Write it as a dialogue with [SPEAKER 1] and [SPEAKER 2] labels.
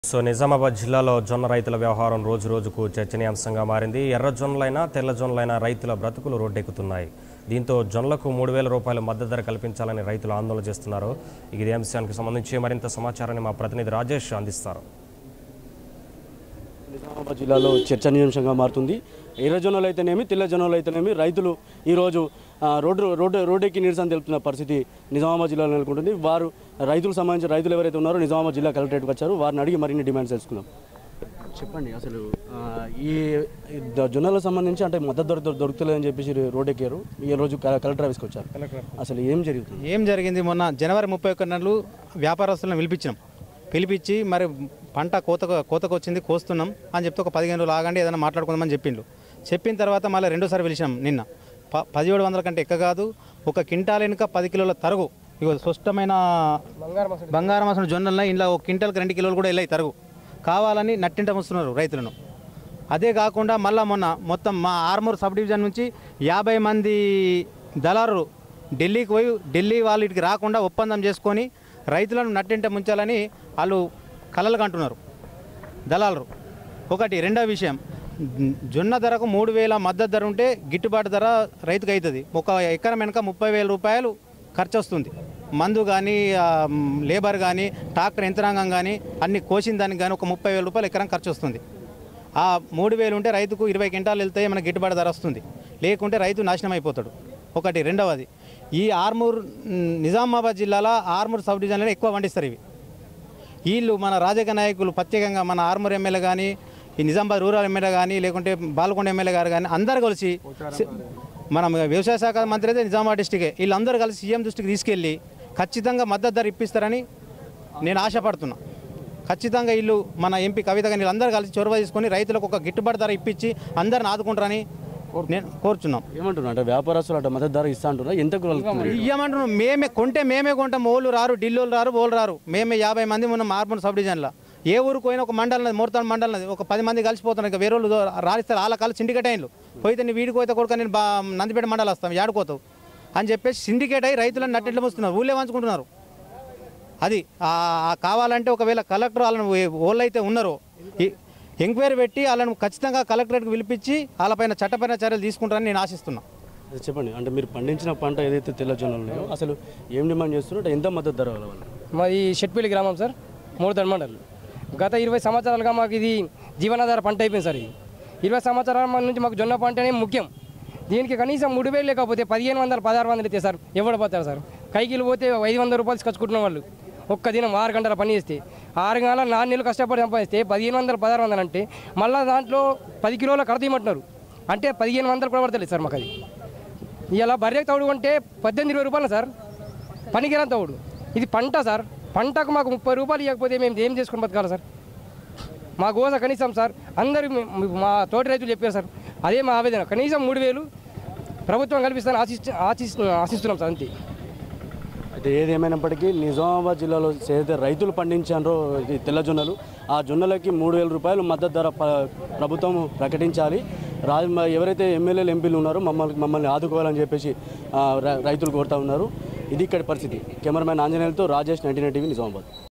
[SPEAKER 1] so Nizamabad జిల్లాలో జొన్న రైతుల వ్యవహారం రోజు రోజుకు చర్చనీయాంశంగా మారింది ఎర్ర జొన్నలైనా తెల్ల జొన్నలైనా రైతుల బ్రతుకులు రోడ్డెక్కుతున్నాయి దీంతో జొన్నలకు మూడు వేల రూపాయల మద్దతు ధర కల్పించాలని రైతులు ఆందోళన చేస్తున్నారు ఇక ఇదే అంశానికి సంబంధించి మరింత సమాచారాన్ని మా ప్రతినిధి రాజేష్ అందిస్తారు
[SPEAKER 2] నిజామాబాద్ జిల్లాలో చర్చనీయాంశంగా మారుతుంది ఎర్ర జొన్నలు అయితేనేమి తెల్ల జొన్నలు అయితేనేమి రైతులు ఈరోజు ఆ, రోడ్డు రోడ్డు రోడ్డెక్కి నిరసన తెలుపుతున్న పరిస్థితి నిజామాబాద్ జిల్లాలో నెలకొంటుంది వారు రైతులకు సంబంధించిన రైతులు ఎవరైతే ఉన్నారో నిజామాబాద్ జిల్లా కలెక్టరేట్కి వచ్చారు వారిని అడిగి మరిన్ని డిమాండ్స్ తెలుసుకుందాం చెప్పండి అసలు ఆ, ఈ ఈ ద- జొన్నలకు సంబంధించి అంటే మద్దతు ధర దొ- దొరుకుతలేదని చెప్పేసి రోడ్డెక్కారు ఈ రోజు క- కలెక్టర్ ఆఫీస్కి వచ్చారు అసలు ఏం జరుగుతుంది
[SPEAKER 3] ఏం జరిగింది మొన్న జనవరి ముప్పై ఒక్క నెలలు వ్యాపారస్తులను పిలిపించినాం పిలిపించి మరి పంట కోతకు కోతకు వచ్చింది కోస్తున్నాం అని చెప్తే ఒక పదిహేను రోజులు ఆగండి ఏదైనా మాట్లాడుకుందామని చెప్పిండు చెప్పిన తర్వాత మళ్ళీ రెండోసారి పిలిచినాం నిన్న ప పదిహేడు వందల కంటే ఎక్క కాదు ఒక క్వింటాల్ వెనుక పది కిలోల తరుగు ఇగో స్పష్టమైన బంగారం అసలు జొన్నల ఇంట్లో ఒక క్వింటాల్కి రెండు కిలోలు కూడా వెళ్ళాయి తరుగు కావాలని నట్టింట ముస్తున్నారు రైతులను అదే కాకుండా మళ్ళా మొన్న మొత్తం మా ఆర్మూర్ సబ్ డివిజన్ నుంచి యాభై మంది దళారులు ఢిల్లీకి పోయి ఢిల్లీ వాళ్ళు ఇటుకి రాకుండా ఒప్పందం చేసుకొని రైతులను నట్టింట ముంచాలని వాళ్ళు కలలు కంటున్నారు దళాలు ఒకటి రెండో విషయం జొన్న ధరకు మూడు వేల మద్దతు ధర ఉంటే గిట్టుబాటు ధర రైతుకు అవుతుంది ఒక ఎకరం వెనక ముప్పై వేల రూపాయలు ఖర్చు వస్తుంది మందు కానీ లేబర్ కానీ ట్రాక్టర్ యంత్రాంగం కానీ అన్ని కోసిన దానికి కానీ ఒక ముప్పై వేల రూపాయలు ఎకరం ఖర్చు వస్తుంది ఆ మూడు వేలు ఉంటే రైతుకు ఇరవై క్వింటాలు వెళ్తే మనకి గిట్టుబాటు ధర వస్తుంది లేకుంటే రైతు నాశనం అయిపోతాడు ఒకటి రెండవది ఈ ఆర్మూర్ మ్, నిజామాబాద్ జిల్లాలో ఆర్మూర్ సబ్ డివిజన్లో ఎక్కువ పండిస్తారు ఇవి వీళ్ళు మన రాజకీయ నాయకులు ప్రత్యేకంగా మన ఆర్మూర్ ఎమ్మెల్యే కానీ ఈ నిజామాబాద్ రూరల్ ఎమ్మెల్యే కానీ లేకుంటే బాలకొండ ఎమ్మెల్యే గారు కానీ అందరు కలిసి సి- మన వ్యవసాయ శాఖ మంత్రి అయితే నిజామాబాద్ డిస్టికే వీళ్ళందరూ కలిసి సీఎం దృష్టికి తీసుకెళ్ళి ఖచ్చితంగా మద్దతు ధర ఇప్పిస్తారని నేను ఆశపడుతున్నా ఖచ్చితంగా వీళ్ళు మన ఎంపీ కవిత కానీ వీళ్ళందరూ కలిసి చొరవ తీసుకొని రైతులకు ఒక గిట్టుబాటు ధర ఇప్పించి అందరిని ఆదుకుంటారని నేను కోరుచున్నాం
[SPEAKER 2] ఏమంటున్నా అంటే వ్యాపారస్తులు అంటే మద్దతు ధర ఇస్తా అంటున్నా ఎంత కలుగుతుంది
[SPEAKER 3] ఇయ్యమంటున్నాం మేమే కొంటే మేమే కొంటాం ఓళ్ళు రారు ఢిల్లీలు రారు ఓళ్ళు రారు మేమే యాభై మంది ఉన్న మార్మల్ సబ్ డివిజన్లో ఏ ఊరికి పోయినా ఒక మండలం ఉన్నది మోర్తాన్ మండలం ఉన్నది ఒక పది మంది కలిసిపోతున్నారు ఇంకా వేరే వాళ్ళు రాలిస్తారు వాళ్ళ కాళ్ళు సిండికేట్ అయిన్లు పోయితే నీ వీడికి పోతే కొడుకు నేను బా నందిపేట మండలం వస్తాం ఏడుకోతావు అని చెప్పేసి సిండికేట్ అయ్యి రైతులను నట్టెట్లు మోస్తున్నారు ఊళ్ళే వంచుకుంటున్నారు అది ఆ ఆ కావాలంటే ఒకవేళ కలెక్టర్ వాళ్ళని ఓళ్ళు అయితే ఉన్నారో ఈ- ఎంక్వైరీ పెట్టి వాళ్ళని ఖచ్చితంగా కలెక్టరేట్కి పిలిపించి వాళ్ళపైన చట్టపరమైన చర్యలు తీసుకుంటారని నేను ఆశిస్తున్నాను
[SPEAKER 2] అది చెప్పండి అంటే మీరు పండించిన పంట ఏదైతే తెల్ల జొన్నలు ఉన్నాయో అసలు ఏం డిమాండ్ చేస్తున్నారో అంటే ఎంత మద్దతు ధర కావాలి
[SPEAKER 4] మాది షెట్పల్లి గ్రామం సార్ మూడు దండమండలు గత ఇరవై సంవత్సరాలుగా మాకు ఇది జీవనాధార పంట అయిపోయింది సార్ ఇది ఇరవై సంవత్సరాల మన నుంచి మాకు జొన్న పంటనే ముఖ్యం దీనికి కనీసం మూడు వేలు లేకపోతే పదిహేను వందలు పదహారు వందలు ఇస్తే సార్ ఎవడు పోతారు సార్ కైకిలు పోతే ఐదు వందల రూపాయలు తీసుకొచ్చుకుంటున్న వాళ్ళు ఒక్క దినం ఆరు గంటల పని చేస్తే ఆరు గంటల నాలుగు నెలలు కష్టపడి సంపాదిస్తే పదిహేను వందలు పదహారు వందలు అంటే మళ్ళీ దాంట్లో పది కిలోల కడతీయమంటున్నారు అంటే పదిహేను వందలు కూడా పడతలేదు సార్ మాకు అది ఇలా బర్రెకి తౌడు కొంటే పద్దెనిమిది ఇరవై రూపాయలు సార్ పనికిరాని తౌడు ఇది పంట సార్ పంటకు మాకు ముప్పై రూపాయలు ఇవ్వకపోతే మేము ఏం చేసుకుని బతకాలి సార్ మా గోస కనీసం సార్ అందరూ మీ- మీ- మా తోటి రైతులు చెప్పారు సార్ అదే మా ఆవేదన కనీసం మూడు వేలు ప్రభుత్వం కల్పిస్తాను ఆశిస్తు ఆశిస్తు ఆశిస్తున్నాం సార్ అంతే
[SPEAKER 2] అయితే ఏదేమైనప్పటికీ నిజామాబాద్ జిల్లాలో ఏదైతే రైతులు పండించారో ఇది తెల్ల జొన్నలు ఆ జొన్నలకి మూడు వేల రూపాయలు మద్దతు ధర ప- ప్రభుత్వం ప్రకటించాలి రా ఎవరైతే ఎమ్మెల్యేలు ఎంపీలు ఉన్నారో మమ్మల్ని మమ్మల్ని ఆదుకోవాలని చెప్పేసి ఆ, ర- రైతులు కోరుతా ఉన్నారు ఇది ఇక్కడ పరిస్థితి కెమెరామ్యాన్ ఆంజనేయులతో రాజేష్ నైన్టీ టీవీ నిజామాబాద్